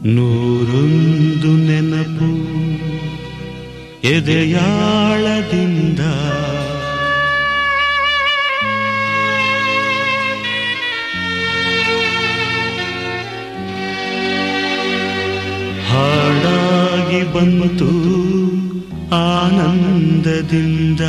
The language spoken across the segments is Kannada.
ನೂರೊಂದು ನೆನಪು ಎದೆಯಾಳದಿಂದ ಹಾಡಾಗಿ ಬಂತು ಆನಂದದಿಂದ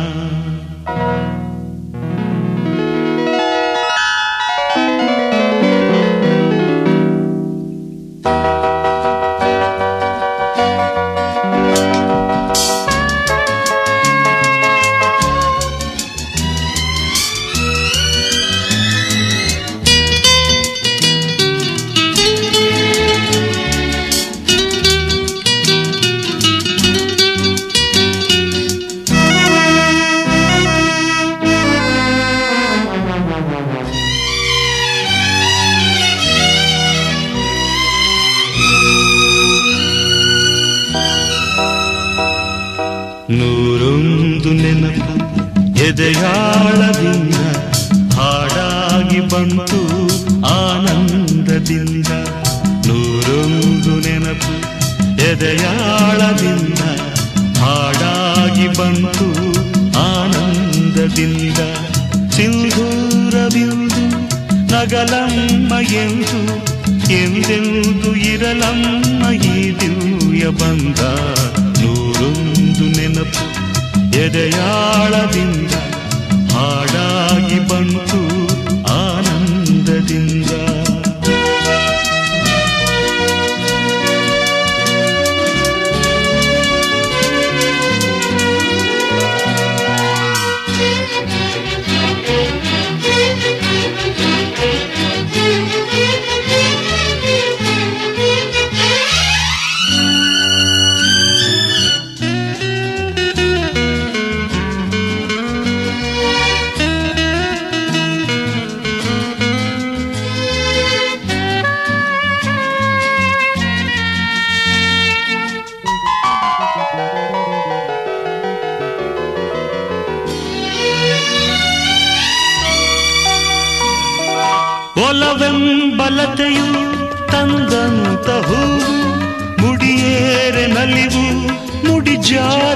ನೂರೊಂದು ನೆನಪು ಎದೆಯಾಳದಿಂದ ಹಾಡಾಗಿ ಬಂತು ಆನಂದದಿಂದ ನೂರೊಂದು ನೆನಪು ಎದೆಯಾಳದಿಂದ ಹಾಡಾಗಿ ಬಂತು ಆನಂದದಿಂದ ಸಿಂಧೂರವಿಂದು ನಗಲಮ್ಮ ಎಂದು ಎಂದೆಂದು ಇರಲಮ್ಮ ಈ ದಿವ್ಯ ಬಂದ ನೂರೊಂದು ನೆನಪು ಎದೆಯಾಳದಿಂದ ಹಾಡಾಗಿ ಬಂತು ಆನಂದದಿಂದ ಒಲವೆಂಬಲತೆಯು ತಂದಂತ ಹೂವು ಮುಡಿಯೇರೆ ನಲಿವು ಮುಡಿ ಜಾರಿ